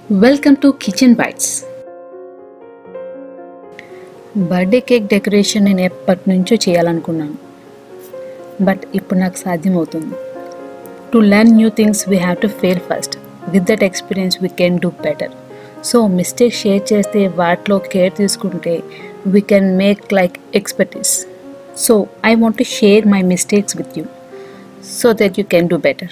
welcome to kitchen bytes birthday cake decoration నేను ఎప్పటి నుంచో చేయాలనుకున్నాను బట్ ఇప్పుడు నాకు సాధ్యమవుతుంది to learn new things we have to fail first with that experience we can do better so mistake share చేస్తే వాటిలో కేర్ తీసుకుంటే we can make like expertise so I want to share my mistakes with you so that you can do better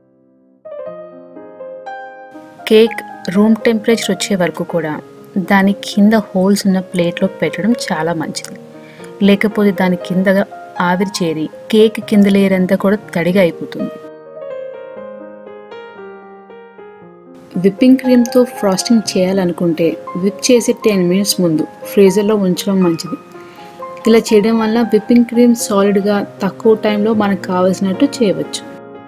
cake room temperature వచ్చే వరకు కూడా దాని కింద holes ఉన్న ప్లేట్లో పెట్టడం చాలా మంచిది లేకపోతే దాని కింద ఆవిరి చేరి కేక్ కింద లేయర్ అంతా కూడా తడిగా అయిపోతుంది విప్పింగ్ క్రీమ్తో ఫ్రాస్టింగ్ చేయాలనుకుంటే విప్ చేసి టెన్ మినిట్స్ ముందు ఫ్రీజర్లో ఉంచడం మంచిది ఇలా చేయడం వల్ల విప్పింగ్ క్రీమ్ సాలిడ్గా తక్కువ టైంలో మనకు కావలసినట్టు చేయవచ్చు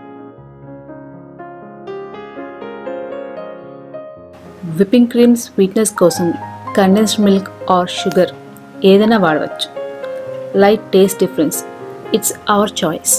విప్పింగ్ క్రీమ్ స్వీట్నెస్ కోసం కండెన్స్డ్ మిల్క్ ఆర్ షుగర్ ఏదైనా వాడవచ్చు light taste difference it's our choice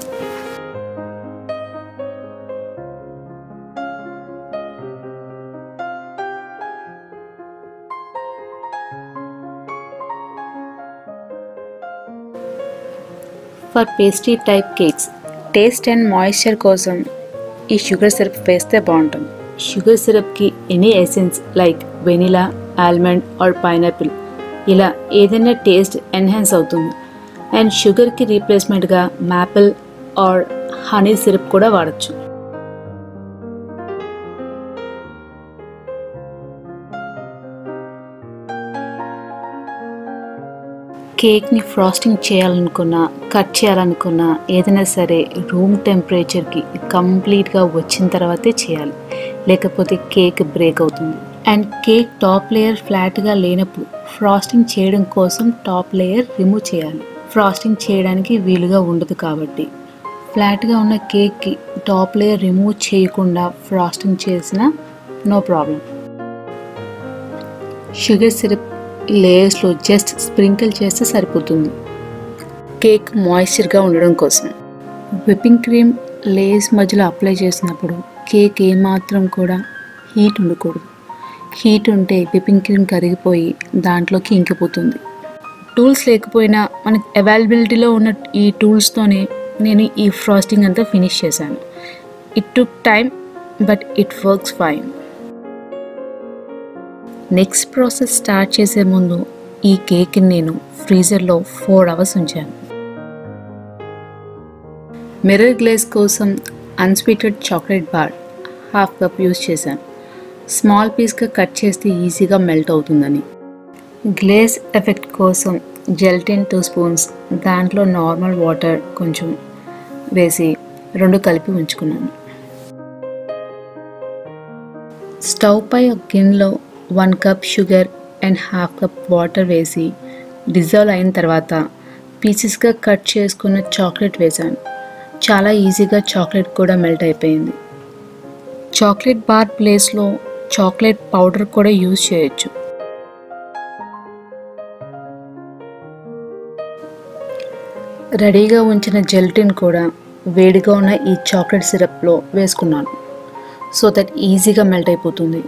for pastry type cakes taste and moisture కోసం ఈ షుగర్ సిరప్ వేస్తే బాగుంటుంది షుగర్ సిరప్కి any essence like vanilla almond or pineapple ఇలా ఏదైనా టేస్ట్ ఎన్హాన్స్ అవుతుంది అండ్ షుగర్కి రీప్లేస్మెంట్గా మ్యాపిల్ ఆర్ హనీ సిరప్ కూడా వాడచ్చు కేక్ని ఫ్రాస్టింగ్ చేయాలనుకున్నా కట్ చేయాలనుకున్నా ఏదైనా సరే రూమ్ టెంపరేచర్కి కంప్లీట్గా వచ్చిన తర్వాతే చేయాలి లేకపోతే కేక్ బ్రేక్ అవుతుంది అండ్ కేక్ టాప్ లేయర్ ఫ్లాట్గా లేనప్పుడు ఫ్రాస్టింగ్ చేయడం కోసం టాప్ లేయర్ రిమూవ్ చేయాలి ఫ్రాస్టింగ్ చేయడానికి వీలుగా ఉండదు కాబట్టి ఫ్లాట్గా ఉన్న కేక్కి టాప్ లేయర్ రిమూవ్ చేయకుండా ఫ్రాస్టింగ్ చేసిన నో ప్రాబ్లం షుగర్ సిరప్ లేయర్స్లో జస్ట్ స్ప్రింకిల్ చేస్తే సరిపోతుంది కేక్ మాయిశ్చర్గా ఉండడం కోసం విప్పింగ్ క్రీమ్ లేయర్స్ మధ్యలో అప్లై చేసినప్పుడు కేక్ ఏమాత్రం కూడా హీట్ ఉండకూడదు హీట్ ఉంటే విప్పింగ్ క్రీమ్ కరిగిపోయి దాంట్లోకి ఇంకిపోతుంది టూల్స్ లేకపోయినా మనకి అవైలబిలిటీలో ఉన్న ఈ టూల్స్తోనే నేను ఈ ఫ్రాస్టింగ్ అంతా ఫినిష్ చేశాను it took time but it works fine next process start చేసే ముందు ఈ కేక్ని నేను ఫ్రీజర్లో ఫోర్ అవర్స్ ఉంచాను మిర్రర్ గ్లేజ్ కోసం unsweetened chocolate bar half cup use చేశాను స్మాల్ పీస్గా కట్ చేస్తే ఈజీగా మెల్ట్ అవుతుందని గ్లేజ్ ఎఫెక్ట్ కోసం జెల్టిన్ టూ స్పూన్స్ దాంట్లో నార్మల్ వాటర్ కొంచెం వేసి రెండు కలిపి ఉంచుకున్నాను స్టవ్ పై ఒక గిన్నెలో one cup sugar and half cup water వేసి డిజాల్వ్ అయిన తర్వాత పీసెస్గా కట్ చేసుకున్న చాక్లెట్ వేశాను చాలా ఈజీగా చాక్లెట్ కూడా మెల్ట్ అయిపోయింది చాక్లెట్ బార్ ప్లేస్లో చాక్లెట్ పౌడర్ కూడా యూజ్ చేయొచ్చు రెడీగా ఉంచిన జెల్టిన్ కూడా వేడిగా ఉన్న ఈ చాక్లెట్ సిరప్లో వేసుకున్నాను సో దట్ ఈజీగా మెల్ట్ అయిపోతుంది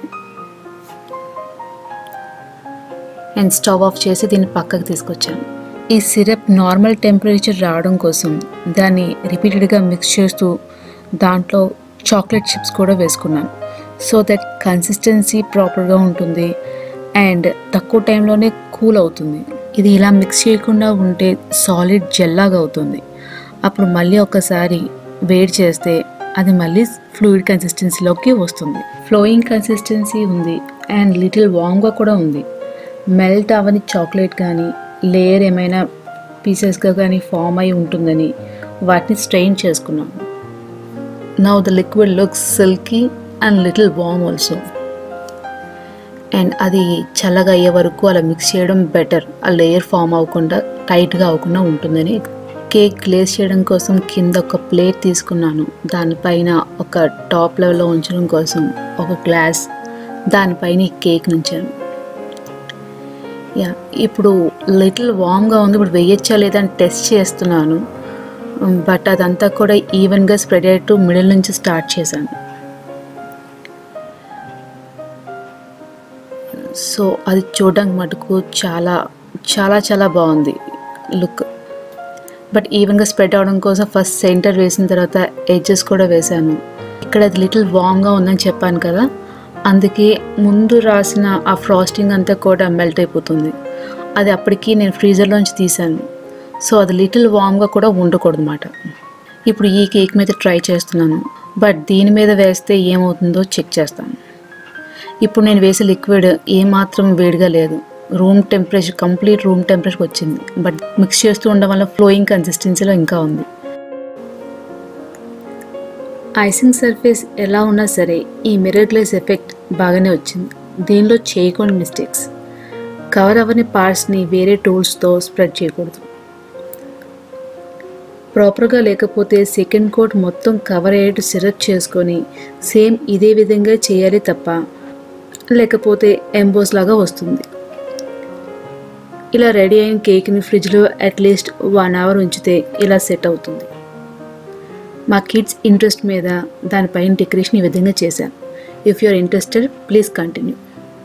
అండ్ స్టవ్ ఆఫ్ చేసి దీన్ని పక్కకు తీసుకొచ్చాను ఈ సిరప్ నార్మల్ టెంపరేచర్ రావడం కోసం దాన్ని రిపీటెడ్గా మిక్స్ చేస్తూ దాంట్లో చాక్లెట్ చిప్స్ కూడా వేసుకున్నాను సో దట్ కన్సిస్టెన్సీ ప్రాపర్గా ఉంటుంది అండ్ తక్కువ టైంలోనే కూల్ అవుతుంది ఇది ఇలా మిక్స్ చేయకుండా ఉంటే సాలిడ్ జెల్లాగా అవుతుంది అప్పుడు మళ్ళీ ఒకసారి వేడి చేస్తే అది మళ్ళీ ఫ్లూయిడ్ కన్సిస్టెన్సీలోకి వస్తుంది ఫ్లోయింగ్ కన్సిస్టెన్సీ ఉంది అండ్ లిటిల్ వామ్గా కూడా ఉంది మెల్ట్ అవని చాక్లెట్ కానీ లేయర్ ఏమైనా పీసెస్గా కానీ ఫామ్ అయి ఉంటుందని వాటిని స్ట్రెయిన్ చేసుకున్నాను now the liquid looks silky and little warm also and అది చల్లగా అయ్యే వరకు అలా మిక్స్ చేయడం బెటర్ ఆ లేయర్ ఫామ్ అవ్వకుండా టైట్గా అవ్వకుండా ఉంటుందని కేక్ గ్లేజ్ చేయడం కోసం కింద ఒక ప్లేట్ తీసుకున్నాను దానిపైన ఒక టాప్ లెవెల్లో ఉంచడం కోసం ఒక గ్లాస్ దానిపైన ఈ కేక్ నుంచాను యా ఇప్పుడు లిటిల్ వామ్గా ఉంది ఇప్పుడు వేయచ్చా లేదా అని టెస్ట్ చేస్తున్నాను బట్ అదంతా కూడా ఈవెన్గా స్ప్రెడ్ అయ్యేట్టు మిడిల్ నుంచి స్టార్ట్ చేశాను సో అది చూడడానికి మటుకు చాలా చాలా చాలా బాగుంది లుక్ బట్ ఈవెన్గా స్ప్రెడ్ అవడం కోసం ఫస్ట్ సెంటర్ వేసిన తర్వాత ఎడ్జెస్ కూడా వేశాను ఇక్కడ అది లిటిల్ వామ్గా ఉందని చెప్పాను కదా అందుకే ముందు రాసిన ఆ ఫ్రాస్టింగ్ అంతా కూడా మెల్ట్ అయిపోతుంది అది అప్పటికి నేను ఫ్రీజర్లోంచి తీశాను సో అది లిటిల్ వామ్గా కూడా ఉండకూడదు అనమాట ఇప్పుడు ఈ కేక్ మీద ట్రై చేస్తున్నాను బట్ దీని మీద వేస్తే ఏమవుతుందో చెక్ చేస్తాను ఇప్పుడు నేను వేసే లిక్విడ్ ఏమాత్రం వేడిగా లేదు రూమ్ టెంపరేచర్ కంప్లీట్ రూమ్ టెంపరేచర్కి వచ్చింది బట్ మిక్స్ చేస్తూ ఉండడం వల్ల ఫ్లోయింగ్ కన్సిస్టెన్సీలో ఇంకా ఉంది ఐసింగ్ సర్ఫేస్ ఎలా ఉన్నా సరే ఈ మిర్రర్ గ్లేస్ ఎఫెక్ట్ బాగానే వచ్చింది దీనిలో చేయకూడని మిస్టేక్స్ కవర్ అవ్వని పార్ట్స్ని వేరే టూల్స్తో స్ప్రెడ్ చేయకూడదు ప్రాపర్గా లేకపోతే సెకండ్ కోట్ మొత్తం కవర్ అయ్యేట్టు సిరప్ చేసుకొని సేమ్ ఇదే విధంగా చేయాలి తప్ప లేకపోతే ఎంబోస్ లాగా వస్తుంది ఇలా రెడీ అయిన కేక్ని ఫ్రిడ్జ్లో అట్లీస్ట్ వన్ అవర్ ఉంచితే ఇలా సెట్ అవుతుంది మా కిడ్స్ ఇంట్రెస్ట్ మీద దానిపైన డెకరేషన్ ఈ విధంగా చేశాను if you are interested please continue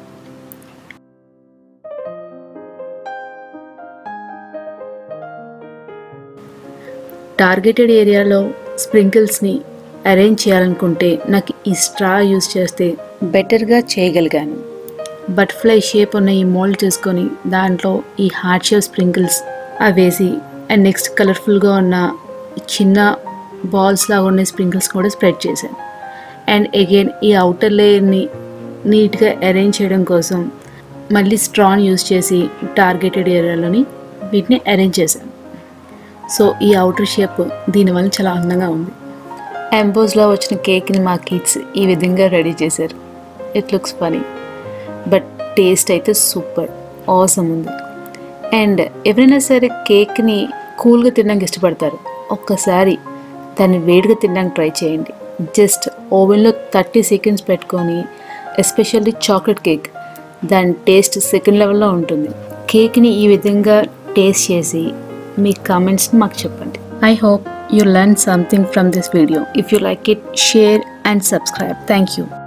targeted ఏరియాలో స్ప్రింకిల్స్ని అరేంజ్ చేయాలనుకుంటే నాకు ఈ స్ట్రా యూస్ చేస్తే బెటర్గా చేయగలిగాను బటర్ఫ్లై షేప్ ఉన్న ఈ మోల్డ్ చేసుకొని దాంట్లో ఈ హార్ట్ షేప్ స్ప్రింకిల్స్ అవి వేసి అండ్ నెక్స్ట్ కలర్ఫుల్గా ఉన్న చిన్న బాల్స్ లాగా ఉన్న స్ప్రింకిల్స్ కూడా స్ప్రెడ్ చేశాను అండ్ అగైన్ ఈ అవుటర్ లేయర్ని నీట్గా అరేంజ్ చేయడం కోసం మళ్ళీ స్ట్రాన్ యూస్ చేసి టార్గెటెడ్ ఏరియాలోని వీటిని అరేంజ్ చేశాను సో ఈ అవుటర్ షేప్ దీనివల్ల చాలా అందంగా ఉంది ఎంబోస్లో వచ్చిన కేక్ని మా కిడ్స్ ఈ విధంగా రెడీ చేశారు it looks funny but taste అయితే సూపర్ ఆసమ్ ఉంది అండ్ ఎవరైనా సరే కేక్ని కూల్గా తినడానికి ఇష్టపడతారు ఒక్కసారి దాన్ని వేడిగా తినడానికి ట్రై చేయండి జస్ట్ ఓవెన్లో థర్టీ సెకండ్స్ పెట్టుకొని ఎస్పెషల్లీ చాక్లెట్ కేక్ దాని టేస్ట్ సెకండ్ లెవెల్లో ఉంటుంది కేక్ని ఈ విధంగా టేస్ట్ చేసి మీ కామెంట్స్ని మాకు చెప్పండి I hope you learn something from this video if you like it share and subscribe thank you